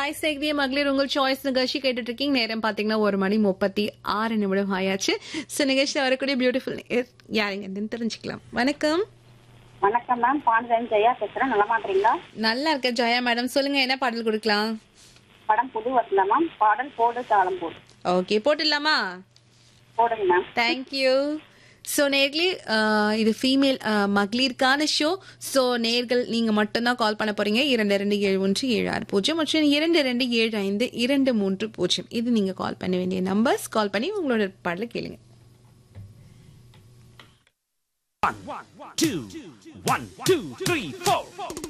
Hi சேக்திய மகளிர் உங்கள் choice நிகழ்ச்சி கேட்டுட்டு இருக்கீங்க நேரம் பாத்தீங்கன்னா ஒரு மணி முப்பத்தி ஆறு நிமிடம் ஆயாச்சு ஸோ நிகழ்ச்சியில் வரக்கூடிய பியூட்டிஃபுல் யாருங்க தெரிஞ்சுக்கலாம் வணக்கம் வணக்கம் மேம் பாண்டியன் ஜெயா பேசுறேன் நல்லா மாட்டீங்களா நல்லா இருக்கேன் ஜெயா மேடம் சொல்லுங்க என்ன பாடல் கொடுக்கலாம் படம் புது வசந்தா மேம் பாடல் போடு தாளம் போடு ஓகே போட்டுடலாமா போடுங்க மேம் தேங்க்யூ ஸோ நேர்களே இது ஃபீமேல் மகளிருக்கான ஷோ ஸோ நேர்கள் நீங்கள் மட்டும்தான் கால் பண்ண போறீங்க இரண்டு ரெண்டு ஏழு ஒன்று ஏழு ஆறு பூஜ்ஜியம் மற்றும் இரண்டு ரெண்டு ஏழு ஐந்து இரண்டு மூன்று பூஜ்ஜியம் இது நீங்கள் கால் பண்ண வேண்டிய நம்பர்ஸ் கால் பண்ணி உங்களோட பாடலை கேளுங்க One, two, one, two, three, four.